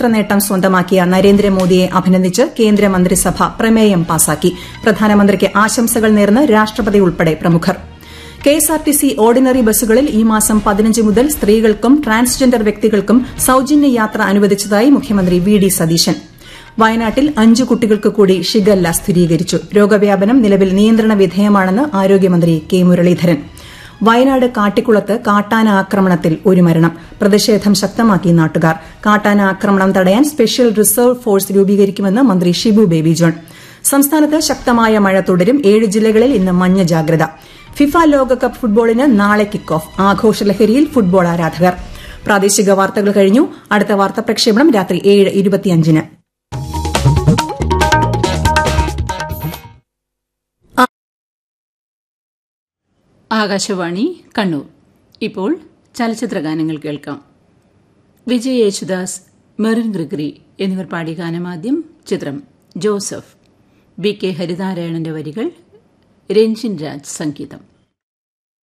ചരിത്ര നേട്ടം സ്വന്തമാക്കിയ നരേന്ദ്രമോദിയെ അഭിനന്ദിച്ച് കേന്ദ്രമന്ത്രിസഭ പ്രമേയം പാസാക്കി പ്രധാനമന്ത്രിക്ക് ആശംസകൾ നേർന്ന് രാഷ്ട്രപതി ഉൾപ്പെടെ പ്രമുഖർ കെഎസ്ആർടിസി ഓർഡിനറി ബസ്സുകളിൽ ഈ മാസം പതിനഞ്ച് മുതൽ സ്ത്രീകൾക്കും ട്രാൻസ്ജെൻഡർ വ്യക്തികൾക്കും സൌജന്യ യാത്ര അനുവദിച്ചതായി മുഖ്യമന്ത്രി വി ഡി സതീശൻ വയനാട്ടിൽ അഞ്ച് കുട്ടികൾക്ക് കൂടി ഷിഗല്ല സ്ഥിരീകരിച്ചു രോഗവ്യാപനം നിലവിൽ നിയന്ത്രണ വിധേയമാണെന്ന് ആരോഗ്യമന്ത്രി കെ മുരളീധരൻ വയനാട് കാട്ടിക്കുളത്ത് കാട്ടാന ആക്രമണത്തിൽ ഒരു മരണം പ്രതിഷേധം ശക്തമാക്കി നാട്ടുകാർ കാട്ടാന ആക്രമണം തടയാൻ സ്പെഷ്യൽ റിസർവ് ഫോഴ്സ് രൂപീകരിക്കുമെന്ന് മന്ത്രി ഷിബു ബേബി ജോൺ സംസ്ഥാനത്ത് ശക്തമായ മഴ തുടരും ഏഴ് ജില്ലകളിൽ ഇന്ന് മഞ്ഞ ജാഗ്രത ഫിഫ ലോകകപ്പ് ഫുട്ബോളിന് നാളെ കിക്ക് ഓഫ് ആഘോഷലഹരിയിൽ ഫുട്ബോൾ ആരാധകർ പ്രാദേശിക വാർത്തകൾ കഴിഞ്ഞു അടുത്ത വാർത്താ പ്രക്ഷേപണം രാത്രി ഏഴ് ഇരുപത്തിയഞ്ചിന് ആകാശവാണി കണ്ണൂർ ഇപ്പോൾ ചലച്ചിത്ര ഗാനങ്ങൾ കേൾക്കാം വിജയ് യേശുദാസ് മെറിൻ ഗ്രിഗറി എന്നിവർ പാടിയ ഗാനമാദ്യം ചിത്രം ജോസഫ് ബി കെ ഹരിനാരായണന്റെ വരികൾ രഞ്ജിൻ രാജ് സംഗീതം